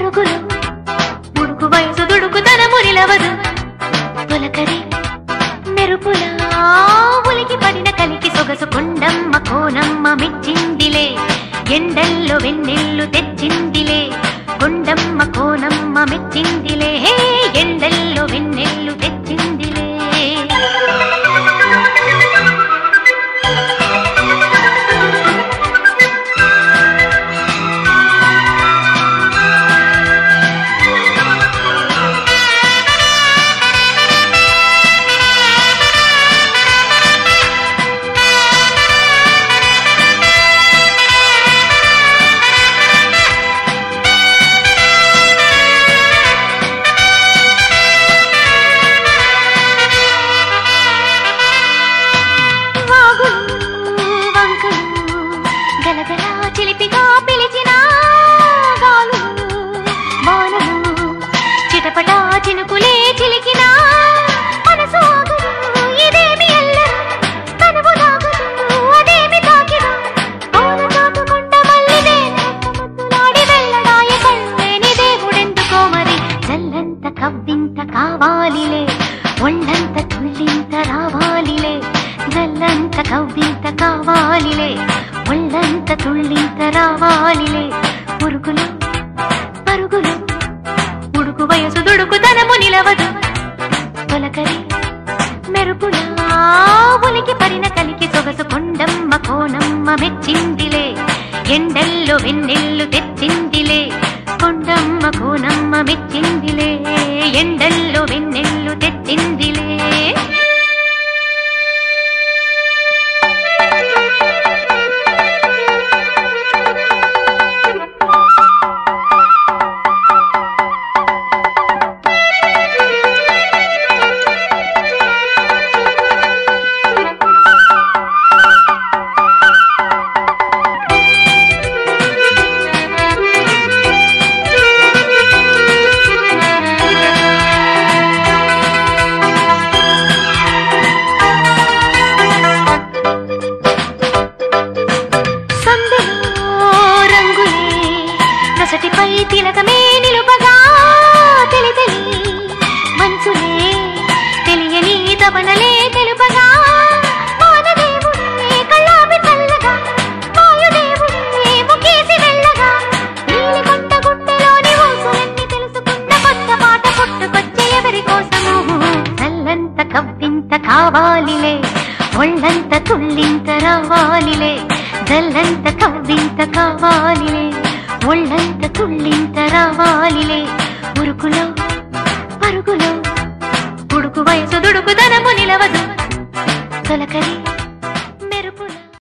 పరుగులు ఉడుకు వయసు దుడుకుతనము నిలవదు తొలకరి మెరుపులా ఉలికి పడిన కలికి సొగసు కొండమ్మ కోనమ్మ మెచ్చిందిలే ఎండల్లో వెన్నెల్లు తెచ్చిందిలే కొండమ్మ కోనమ్మ మెచ్చిందిలే హే, ఎండల్లో వెన్నెల్లు తెచ్చిందిలే వాగులు వంకలు గలగల చిలిపిగా పిలిచిన గాలులు వానలు చిటపట చినుకులే చిలికిన మనసు ఆగదు ఇదేమి ఎల్లరు తనువు లాగదు అదేమి తాకిన పౌన చాటుకుంట మల్లిదే ముద్దులాడి వెళ్ళడాయ కళ్ళేని దేవుడెందుకో మరి జల్లంత కవ్వింత కావాలిలే ఒళ్ళంత తుళ్ళింత రావాలిలే జల్లంత కవ్వింత కావాలిలే ఒళ్ళంత తుళ్ళింత రావాలిలే పురుగులు పరుగులు ఉడుకు వయసు దుడుకుతనము నిలవదు తొలకరి మెరుపులా ఉలికి పడిన కలికి సొగసు కొండమ్మ కోనమ్మ మెచ్చిందిలే ఎండల్లో వెన్నెల్లు తెచ్చిందిలే కొండమ్మ కోనమ్మ మెచ్చిందిలే ఎండల్లో వెన్నెల్లు తెచ్చిందిలే సందులో రంగులే నొసటిపై తిలకమే నిలుపగా తెలి తెలి మంచులే తెలియని తపనలే తెలుపగా వానదేవుడే కళ్ళాపి చల్లగా వాయుదేవుడే ముఖేసి వెళ్ళగా నీలి కొండ గుండెలోని ఊసులన్నీ తెలుసుకున్న కొత్త పాట పుట్టుకొచ్చే ఎవరి కోసము చల్లంత కవ్వింత కావాలిలే ఒళ్ళంత తుళ్ళింత రావాలిలే జల్లంత కవ్వింత కావాలిలే ఒళ్ళంత తుళ్ళింత రావాలిలే ఉరుకులో పరుగులో ఉడుకు వయసు దుడుకుదనము నిలవదు తొలకరి